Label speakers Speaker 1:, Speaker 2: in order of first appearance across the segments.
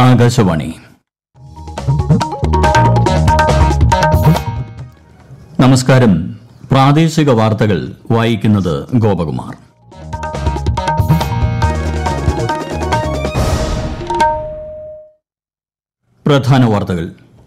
Speaker 1: ആകാശവാണി നമസ്കാരം പ്രാദേശിക വാർത്തകൾ വായിക്കുന്നത് ഗോപകുമാർ പ്രധാന വാർത്തകൾ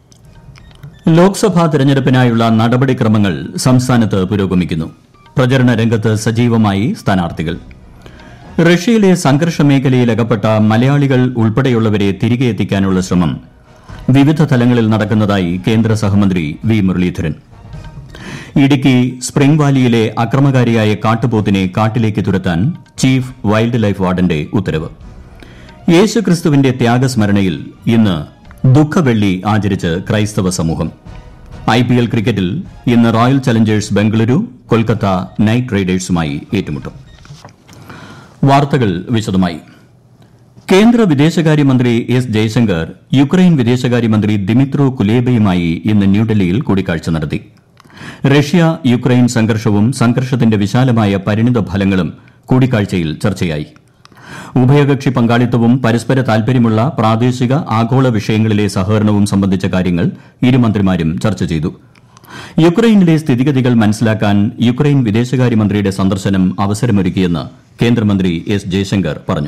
Speaker 1: ലോക്സഭാ തെരഞ്ഞെടുപ്പിനായുള്ള നടപടിക്രമങ്ങൾ സംസ്ഥാനത്ത് പുരോഗമിക്കുന്നു പ്രചരണ രംഗത്ത് സജീവമായി സ്ഥാനാർത്ഥികൾ റഷ്യയിലെ സംഘർഷ മേഖലയിൽ അകപ്പെട്ട മലയാളികൾ ഉൾപ്പെടെയുള്ളവരെ തിരികെ എത്തിക്കാനുള്ള ശ്രമം വിവിധ തലങ്ങളിൽ നടക്കുന്നതായി കേന്ദ്ര സഹമന്ത്രി വി മുരളീധരൻ ഇടുക്കി സ്പ്രിംഗ് വാലിയിലെ അക്രമകാരിയായ കാട്ടുപോത്തിനെ കാട്ടിലേക്ക് തുരത്താൻ ചീഫ് വൈൽഡ് ലൈഫ് വാർഡന്റെ ഉത്തരവ് യേശുക്രിസ്തുവിന്റെ ത്യാഗസ്മരണയിൽ ഇന്ന് ദുഃഖവെള്ളി ആചരിച്ച് ക്രൈസ്തവ സമൂഹം ഐപിഎൽ ക്രിക്കറ്റിൽ ഇന്ന് Royal Challengers Bengaluru Kolkata Knight റൈഡേഴ്സുമായി ഏറ്റുമുട്ടും വാർത്തകൾ വിശദമായി കേന്ദ്ര വിദേശകാര്യമന്ത്രി എസ് ജയശങ്കർ യുക്രൈൻ വിദേശകാര്യമന്ത്രി ദിമിത്രോ കുലേബയുമായി ഇന്ന് ന്യൂഡൽഹിയിൽ കൂടിക്കാഴ്ച നടത്തി റഷ്യ യുക്രൈൻ സംഘർഷവും സംഘർഷത്തിന്റെ വിശാലമായ പരിണിത ഫലങ്ങളും കൂടിക്കാഴ്ചയിൽ ചർച്ചയായി ഉഭയകക്ഷി പങ്കാളിത്തവും പരസ്പര താൽപര്യമുള്ള പ്രാദേശിക ആഗോള വിഷയങ്ങളിലെ സഹകരണവും സംബന്ധിച്ച കാര്യങ്ങൾ ഇരുമന്ത്രിമാരും ചർച്ച ചെയ്തു യുക്രൈനിലെ സ്ഥിതിഗതികൾ മനസ്സിലാക്കാൻ യുക്രൈൻ വിദേശകാര്യമന്ത്രിയുടെ സന്ദർശനം അവസരമൊരുക്കിയെന്ന് കേന്ദ്രമന്ത്രി എസ് ജയശങ്കർ പറഞ്ഞു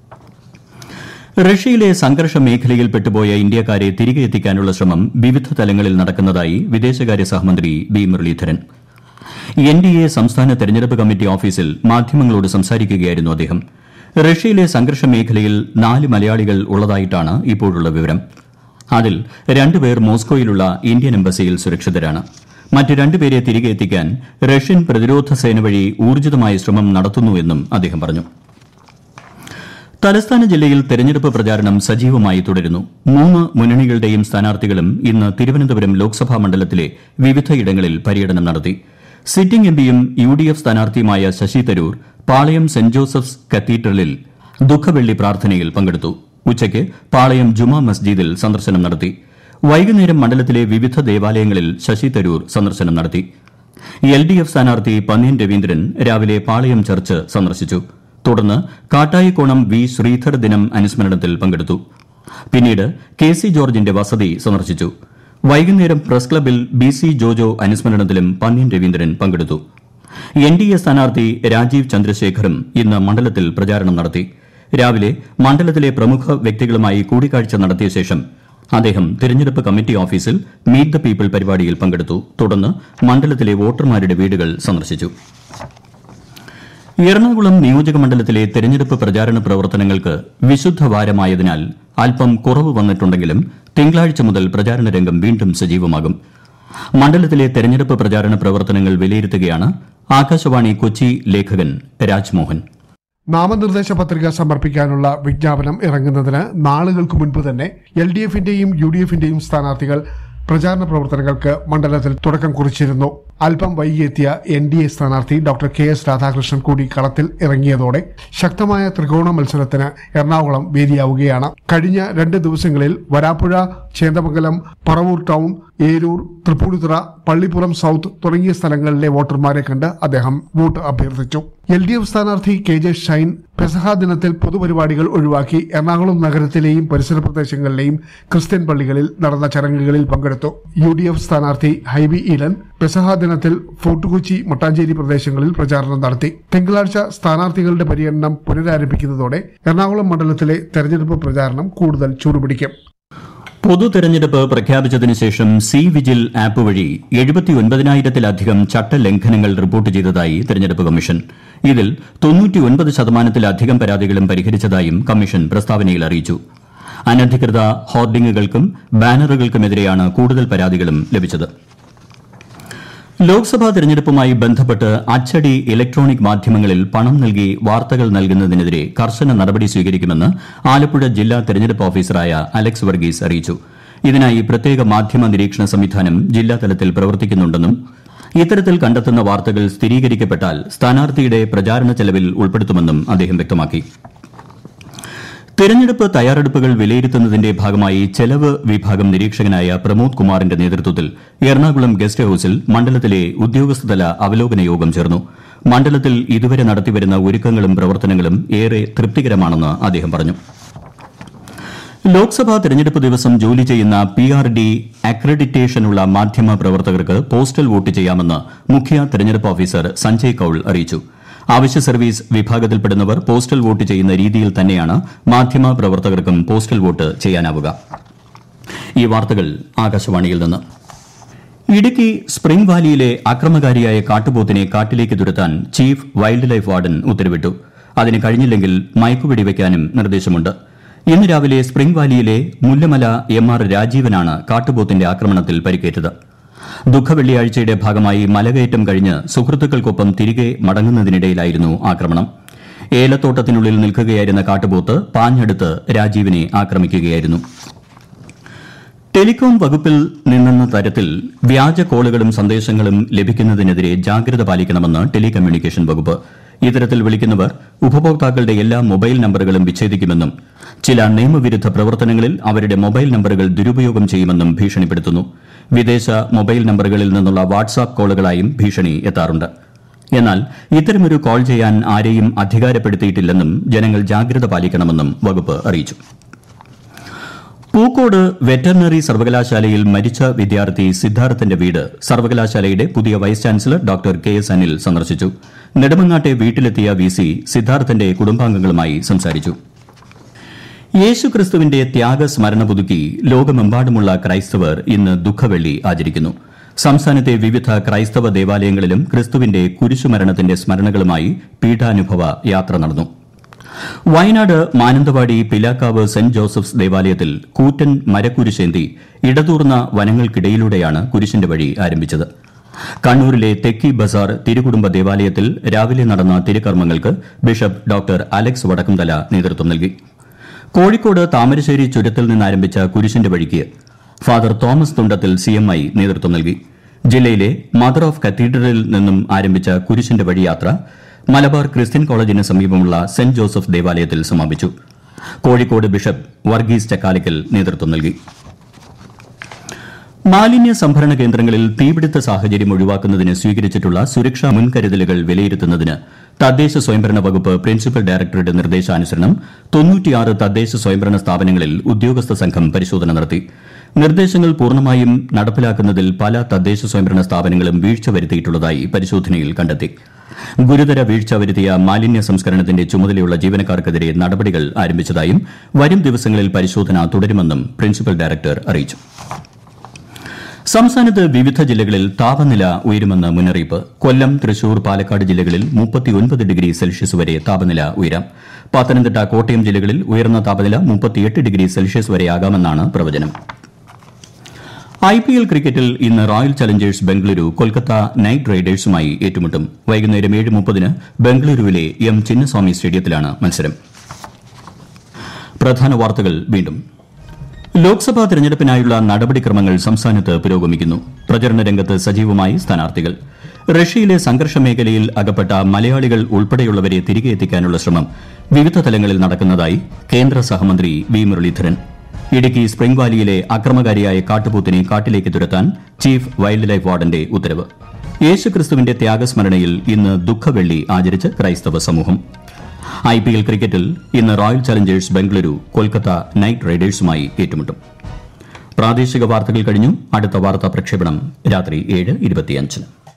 Speaker 1: റഷ്യയിലെ സംഘർഷ മേഖലയിൽ പെട്ടുപോയ ഇന്ത്യക്കാരെ തിരികെ എത്തിക്കാനുള്ള ശ്രമം വിവിധ തലങ്ങളിൽ നടക്കുന്നതായി വിദേശകാര്യ സഹമന്ത്രി V Muraleedharan N D A സംസ്ഥാന തെരഞ്ഞെടുപ്പ് കമ്മിറ്റി ഓഫീസിൽ മാധ്യമങ്ങളോട് സംസാരിക്കുകയായിരുന്നു അദ്ദേഹം റഷ്യയിലെ സംഘർഷ മേഖലയിൽ നാല് മലയാളികൾ ഉള്ളതായിട്ടാണ് ഇപ്പോഴുള്ള വിവരം അതിൽ രണ്ടുപേർ മോസ്കോയിലുള്ള ഇന്ത്യൻ എംബസിയിൽ സുരക്ഷിതരാണ് മറ്റ് രണ്ടുപേരെ തിരികെ എത്തിക്കാൻ റഷ്യൻ പ്രതിരോധ സേന വഴി ഊർജിതമായ ശ്രമം നടത്തുന്നുവെന്നും അദ്ദേഹം പറഞ്ഞു തലസ്ഥാന ജില്ലയിൽ തെരഞ്ഞെടുപ്പ് പ്രചാരണം സജീവമായി തുടരുന്നു മൂന്ന് മുന്നണികളുടെയും സ്ഥാനാർത്ഥികളും ഇന്ന് തിരുവനന്തപുരം ലോക്സഭാ മണ്ഡലത്തിലെ വിവിധയിടങ്ങളിൽ പര്യടനം നടത്തി സിറ്റിംഗ് എംപിയും യു ഡി എഫ് സ്ഥാനാർത്ഥിയുമായ ശശി തരൂർ പാളയം സെന്റ് ജോസഫ്സ് കത്തീഡ്രലിൽ ദുഃഖവെള്ളി പ്രാർത്ഥനയിൽ പങ്കെടുത്തു ഉച്ചയ്ക്ക് പാളയം ജുമാ മസ്ജിദിൽ സന്ദർശനം നടത്തി വൈകുന്നേരം മണ്ഡലത്തിലെ വിവിധ ദേവാലയങ്ങളിൽ ശശി തരൂർ സന്ദർശനം നടത്തി എൽ ഡി എഫ് സ്ഥാനാർത്ഥി പന്ന്യൻ രവീന്ദ്രൻ രാവിലെ പാളയം ചർച്ച് സന്ദർശിച്ചു തുടർന്ന് കാട്ടായിക്കോണം വി ശ്രീധർ ദിനം അനുസ്മരണത്തിൽ പങ്കെടുത്തു പിന്നീട് കെ സി ജോർജിന്റെ വസതി സന്ദർശിച്ചു വൈകുന്നേരം പ്രസ് ക്ലബിൽ ബി സി ജോജോ അനുസ്മരണത്തിലും പന്ന്യൻ രവീന്ദ്രൻ പങ്കെടുത്തു എൻ ഡി എ സ്ഥാനാർത്ഥി രാജീവ് ചന്ദ്രശേഖറും ഇന്ന് മണ്ഡലത്തിൽ പ്രചാരണം നടത്തി രാവിലെ മണ്ഡലത്തിലെ പ്രമുഖ വ്യക്തികളുമായി കൂടിക്കാഴ്ച നടത്തിയ ശേഷം അദ്ദേഹം തിരഞ്ഞെടുപ്പ് കമ്മിറ്റി ഓഫീസിൽ മീറ്റ് ദ പീപ്പിൾ പരിപാടിയിൽ പങ്കെടുത്തു തുടർന്ന് മണ്ഡലത്തിലെ വോട്ടർമാരുടെ വീടുകൾ സന്ദർശിച്ചു എറണാകുളം നിയോജക മണ്ഡലത്തിലെ തെരഞ്ഞെടുപ്പ് പ്രചാരണ പ്രവർത്തനങ്ങൾക്ക് വിശുദ്ധ വാരമായതിനാൽ അല്പം കുറവ് വന്നിട്ടുണ്ടെങ്കിലും തിങ്കളാഴ്ച മുതൽ പ്രചാരണ രംഗം വീണ്ടും സജീവമാകും മണ്ഡലത്തിലെ തെരഞ്ഞെടുപ്പ് പ്രചാരണ പ്രവർത്തനങ്ങൾ വിലയിരുത്തുകയാണ് ആകാശവാണി കൊച്ചി ലേഖകൻ രാജ്മോഹൻ
Speaker 2: നാമനിർദ്ദേശ പത്രിക സമർപ്പിക്കാനുള്ള വിജ്ഞാപനം ഇറങ്ങുന്നതിന് നാളുകൾക്ക് മുൻപ് തന്നെ എൽ ഡി എഫിന്റെയും യു ഡി എഫിന്റെയും സ്ഥാനാർത്ഥികൾ പ്രചാരണ പ്രവർത്തനങ്ങൾക്ക് മണ്ഡലത്തിൽ തുടക്കം കുറിച്ചിരുന്നു അല്പം വൈകിയെത്തിയ എൻ ഡി എ സ്ഥാനാർത്ഥി ഡോക്ടർ കെ എസ് രാധാകൃഷ്ണൻ കൂടി കളത്തിൽ ഇറങ്ങിയതോടെ ശക്തമായ ത്രികോണ മത്സരത്തിന് എറണാകുളം വേദിയാവുകയാണ് കഴിഞ്ഞ രണ്ട് ദിവസങ്ങളിൽ വരാപ്പുഴ ചേന്ദമംഗലം പറവൂർ ടൗൺ ഏരൂർ തൃപ്പൂണിത്തുറ പള്ളിപ്പുറം സൗത്ത് തുടങ്ങിയ സ്ഥലങ്ങളിലെ വോട്ടർമാരെ കണ്ട് അദ്ദേഹം വോട്ട് അഭ്യർത്ഥിച്ചു എൽ ഡി എഫ് സ്ഥാനാർത്ഥി കെ ജെ ഷൈൻ പെസഹ ദിനത്തിൽ പൊതുപരിപാടികൾ ഒഴിവാക്കി എറണാകുളം നഗരത്തിലെയും പരിസര പ്രദേശങ്ങളിലെയും ക്രിസ്ത്യൻ പള്ളികളിൽ നടന്ന ചടങ്ങുകളിൽ പങ്കെടുത്തു യു ഡി എഫ് സ്ഥാനാർത്ഥി ഹൈബി ഈലൻ പെസഹ ദിനത്തിൽ ഫോർട്ട് കൊച്ചി മട്ടാഞ്ചേരി പ്രദേശങ്ങളിൽ പ്രചാരണം നടത്തി തിങ്കളാഴ്ച സ്ഥാനാർത്ഥികളുടെ പര്യടനം പുനരാരംഭിക്കുന്നതോടെ എറണാകുളം മണ്ഡലത്തിലെ തെരഞ്ഞെടുപ്പ് പ്രചാരണം കൂടുതൽ ചൂടുപിടിക്കും
Speaker 1: പൊതു തെരഞ്ഞെടുപ്പ് പ്രഖ്യാപിച്ചതിനു ശേഷം സി വിജിൽ ആപ്പ് വഴി എഴുപത്തിയൊൻപതിനായിരത്തിലധികം ചട്ടലംഘനങ്ങൾ റിപ്പോർട്ട് ചെയ്തതായി തെരഞ്ഞെടുപ്പ് കമ്മീഷൻ ഇതിൽ തൊണ്ണൂറ്റിയൊൻപത് ശതമാനത്തിലധികം പരാതികളും പരിഹരിച്ചതായും കമ്മീഷൻ പ്രസ്താവനയിൽ അറിയിച്ചു അനധികൃത ഹോർഡിംഗുകൾക്കും ബാനറുകൾക്കുമെതിരെയാണ് കൂടുതൽ പരാതികളും ലഭിച്ചത് ലോക്സഭാ തെരഞ്ഞെടുപ്പുമായി ബന്ധപ്പെട്ട് അച്ചടി ഇലക്ട്രോണിക് മാധ്യമങ്ങളിൽ പണം നൽകി വാർത്തകൾ നൽകുന്നതിനെതിരെ കർശന നടപടി സ്വീകരിക്കുമെന്ന് ആലപ്പുഴ ജില്ലാ തെരഞ്ഞെടുപ്പ് ഓഫീസറായ അലക്സ് വർഗീസ് അറിയിച്ചു ഇതിനായി പ്രത്യേക മാധ്യമ നിരീക്ഷണ സംവിധാനം ജില്ലാതലത്തിൽ പ്രവർത്തിക്കുന്നുണ്ടെന്നും ഇത്തരത്തിൽ കണ്ടെത്തുന്ന വാർത്തകൾ സ്ഥിരീകരിക്കപ്പെട്ടാൽ സ്ഥാനാർത്ഥിയുടെ പ്രചാരണ ചെലവിൽ ഉൾപ്പെടുത്തുമെന്നും അദ്ദേഹം വ്യക്തമാക്കി തെരഞ്ഞെടുപ്പ് തയ്യാറെടുപ്പുകൾ വിലയിരുത്തുന്നതിന്റെ ഭാഗമായി ചെലവ് വിഭാഗം നിരീക്ഷകനായ പ്രമോദ് കുമാറിന്റെ നേതൃത്വത്തിൽ എറണാകുളം ഗസ്റ്റ് ഹൌസിൽ മണ്ഡലത്തിലെ ഉദ്യോഗസ്ഥതല അവലോകന യോഗം ചേർന്നു മണ്ഡലത്തിൽ ഇതുവരെ നടത്തിവരുന്ന ഒരുക്കങ്ങളും പ്രവർത്തനങ്ങളും ഏറെ തൃപ്തികരമാണെന്ന് അദ്ദേഹം പറഞ്ഞു ലോക്സഭാ തെരഞ്ഞെടുപ്പ് ദിവസം ജോലി ചെയ്യുന്ന പി ആർ ഡി അക്രഡിറ്റേഷനുള്ള മാധ്യമ പ്രവർത്തകർക്ക് പോസ്റ്റൽ വോട്ട് ചെയ്യാമെന്ന് മുഖ്യ തെരഞ്ഞെടുപ്പ് ഓഫീസർ സഞ്ജയ് കൌൾ അറിയിച്ചു അവശ്യ സർവീസ് വിഭാഗത്തിൽപ്പെടുന്നവർ പോസ്റ്റൽ വോട്ട് ചെയ്യുന്ന രീതിയിൽ തന്നെയാണ് മാധ്യമ പ്രവർത്തകർക്കും പോസ്റ്റൽ വോട്ട് ചെയ്യാനാവുക ഈ വാർത്തകൾ ആകാശവാണിയിൽ നിന്ന് ഇടുക്കി സ്പ്രിംഗ് വാലിയിലെ അക്രമകാരിയായ കാട്ടുപോത്തിനെ കാട്ടിലേക്ക് തുരത്താൻ ചീഫ് വൈൽഡ് ലൈഫ് വാർഡൻ ഉത്തരവിട്ടു അതിന് കഴിഞ്ഞില്ലെങ്കിൽ മയക്കുവെടിവെക്കാനും നിർദ്ദേശമുണ്ട് ഇന്ന് രാവിലെ സ്പ്രിംഗ് വാലിയിലെ മുല്ലമല എം ആർ രാജീവനാണ് കാട്ടുപോത്തിന്റെ ആക്രമണത്തിൽ പരിക്കേറ്റത് ദുഃഖവെള്ളിയാഴ്ചയുടെ ഭാഗമായി മലകയറ്റം കഴിഞ്ഞ് സുഹൃത്തുക്കൾക്കൊപ്പം തിരികെ മടങ്ങുന്നതിനിടയിലായിരുന്നു ആക്രമണം ഏലത്തോട്ടത്തിനുള്ളിൽ നിൽക്കുകയായിരുന്ന കാട്ടുപോത്ത് പാഞ്ഞെടുത്ത് രാജീവിനെ ആക്രമിക്കുകയായിരുന്നു ടെലികോം വകുപ്പിൽ നിന്നെന്ന തരത്തിൽ വ്യാജ കോളുകളും സന്ദേശങ്ങളും ലഭിക്കുന്നതിനെതിരെ ജാഗ്രത പാലിക്കണമെന്ന് ടെലികമ്മ്യൂണിക്കേഷൻ വകുപ്പ് ഇത്തരത്തിൽ വിളിക്കുന്നവർ ഉപഭോക്താക്കളുടെ എല്ലാ മൊബൈൽ നമ്പറുകളും വിച്ഛേദിക്കുമെന്നും ചില നിയമവിരുദ്ധ പ്രവർത്തനങ്ങളിൽ അവരുടെ മൊബൈൽ നമ്പറുകൾ ദുരുപയോഗം ചെയ്യുമെന്നും ഭീഷണിപ്പെടുത്തുന്നു വിദേശ മൊബൈൽ നമ്പറുകളിൽ നിന്നുള്ള വാട്സാപ്പ് കോളുകളായും ഭീഷണി എത്താറുണ്ട് എന്നാൽ ഇത്തരമൊരു കോൾ ചെയ്യാൻ ആരെയും അധികാരപ്പെടുത്തിയിട്ടില്ലെന്നും ജനങ്ങൾ ജാഗ്രത പാലിക്കണമെന്നും വകുപ്പ് അറിയിച്ചു പൂക്കോട് വെറ്ററിനറി സർവകലാശാലയിൽ മരിച്ച വിദ്യാർത്ഥി സിദ്ധാർത്ഥന്റെ വീട് സർവകലാശാലയുടെ പുതിയ vice chancellor doctor K S Anil സന്ദർശിച്ചു നെടുമങ്ങാട്ടെ വീട്ടിലെത്തിയ വി സി സിദ്ധാർത്ഥന്റെ കുടുംബാംഗങ്ങളുമായി സംസാരിച്ചു യേശുക്രിസ്തുവിന്റെ ത്യാഗസ്മരണ പുതുക്കി ലോകമെമ്പാടുമുള്ള ക്രൈസ്തവർ ഇന്ന് ദുഃഖവെള്ളി ആചരിക്കുന്നു സംസ്ഥാനത്തെ വിവിധ ക്രൈസ്തവ ദേവാലയങ്ങളിലും ക്രിസ്തുവിന്റെ കുരിശുമരണത്തിന്റെ സ്മരണകളുമായി പീഠാനുഭവ യാത്ര നടന്നു വയനാട് മാനന്തവാടി പിലാക്കാവ് സെന്റ് ജോസഫ്സ് ദേവാലയത്തിൽ കൂറ്റൻ മരക്കുരിശേന്തി ഇടതൂർന്ന വനങ്ങൾക്കിടയിലൂടെയാണ് കുരിശിന്റെ വഴി ആരംഭിച്ചത് കണ്ണൂരിലെ തെക്കി ബസാർ തിരുകുടുംബ ദേവാലയത്തിൽ രാവിലെ നടന്ന തിരുക്കർമ്മങ്ങൾക്ക് ബിഷപ്പ് ഡോക്ടർ അലക്സ് വടക്കുംതല നേതൃത്വം നൽകി കോഴിക്കോട് താമരശ്ശേരി ചുരത്തിൽ നിന്നാരംഭിച്ച കുരിശിന്റെ വഴിക്ക് ഫാദർ തോമസ് തുണ്ടത്തിൽ സിഎംഐ നേതൃത്വം നൽകി ജില്ലയിലെ മദർ ഓഫ് കത്തീഡ്രലിൽ നിന്നും ആരംഭിച്ച കുരിശിന്റെ വഴിയാത്ര മലബാർ ക്രിസ്ത്യൻ കോളേജിന് സമീപമുള്ള സെന്റ് ജോസഫ് ദേവാലയത്തിൽ സമാപിച്ചു കോഴിക്കോട് ബിഷപ്പ് വർഗീസ് ചക്കാലിക്കൽ നേതൃത്വം നൽകി മാലിന്യ സംഭരണ കേന്ദ്രങ്ങളിൽ തീപിടുത്ത സാഹചര്യം ഒഴിവാക്കുന്നതിന് സ്വീകരിച്ചിട്ടുള്ള സുരക്ഷാ മുൻകരുതലുകൾ വിലയിരുത്തുന്നതിന് തദ്ദേശ സ്വയംഭരണ വകുപ്പ് പ്രിൻസിപ്പൽ ഡയറക്ടറുടെ നിർദ്ദേശാനുസരണം തൊണ്ണൂറ്റിയാറ് തദ്ദേശ സ്വയംഭരണ സ്ഥാപനങ്ങളിൽ ഉദ്യോഗസ്ഥ സംഘം പരിശോധന നടത്തി നിർദ്ദേശങ്ങൾ പൂർണ്ണമായും നടപ്പിലാക്കുന്നതിൽ പല തദ്ദേശ സ്വയംഭരണ സ്ഥാപനങ്ങളും വീഴ്ച വരുത്തിയിട്ടുള്ളതായി പരിശോധനയിൽ കണ്ടെത്തി ഗുരുതര വീഴ്ച വരുത്തിയ മാലിന്യ സംസ്കരണത്തിന്റെ ചുമതലയുള്ള ജീവനക്കാർക്കെതിരെ നടപടികൾ ആരംഭിച്ചതായും വരും ദിവസങ്ങളിൽ പരിശോധന തുടരുമെന്നും പ്രിൻസിപ്പൽ ഡയറക്ടർ അറിയിച്ചു സംസ്ഥാനത്ത് വിവിധ ജില്ലകളിൽ താപനില ഉയരുമെന്ന് മുന്നറിയിപ്പ് കൊല്ലം തൃശൂർ പാലക്കാട് ജില്ലകളിൽ മുപ്പത്തിയൊൻപത് ഡിഗ്രി സെൽഷ്യസ് വരെ താപനില ഉയരാം പത്തനംതിട്ട കോട്ടയം ജില്ലകളിൽ ഉയർന്ന താപനില മുപ്പത്തിയെട്ട് ഡിഗ്രി സെൽഷ്യസ് വരെയാകാമെന്നാണ് പ്രവചനം ഐ പി എൽ ക്രിക്കറ്റിൽ ഇന്ന് Royal Challengers Bengaluru Kolkata Knight റൈഡേഴ്സുമായി ഏറ്റുമുട്ടും വൈകുന്നേരം ഏഴ് മുപ്പതിന് ബംഗളൂരുവിലെ എം ചിന്നസ്വാമി സ്റ്റേഡിയത്തിലാണ് മത്സരം പ്രധാന വാർത്തകൾ വീണ്ടും ലോക്സഭാ തെരഞ്ഞെടുപ്പിനായുള്ള നടപടിക്രമങ്ങൾ സംസ്ഥാനത്ത് പുരോഗമിക്കുന്നു പ്രചരണ രംഗത്ത് സജീവമായി സ്ഥാനാർത്ഥികൾ റഷ്യയിലെ സംഘർഷ മേഖലയിൽ അകപ്പെട്ട മലയാളികൾ ഉൾപ്പെടെയുള്ളവരെ തിരികെ എത്തിക്കാനുള്ള ശ്രമം വിവിധ തലങ്ങളിൽ നടക്കുന്നതായി കേന്ദ്ര സഹമന്ത്രി വി മുരളീധരൻ ഇടുക്കി സ്പ്രിംഗ് വാലിയിലെ അക്രമകാരിയായ കാട്ടുപോത്തിനെ കാട്ടിലേക്ക് തുരത്താൻ ചീഫ് വൈൽഡ് ലൈഫ് വാർഡന്റെ ഉത്തരവ് യേശുക്രിസ്തുവിന്റെ ത്യാഗസ്മരണയിൽ ഇന്ന് ദുഃഖവെള്ളി ആചരിച്ച് ക്രൈസ്തവ സമൂഹം ഐ പി എൽ ക്രിക്കറ്റിൽ ഇന്ന് Royal Challengers Bengaluru Kolkata Knight റൈഡേഴ്സുമായി ഏറ്റുമുട്ടും പ്രാദേശിക വാർത്തകൾ കഴിഞ്ഞു അടുത്ത വാർത്താ പ്രക്ഷേപണം രാത്രി ഏഴ് ഇരുപത്തിയഞ്ചിന്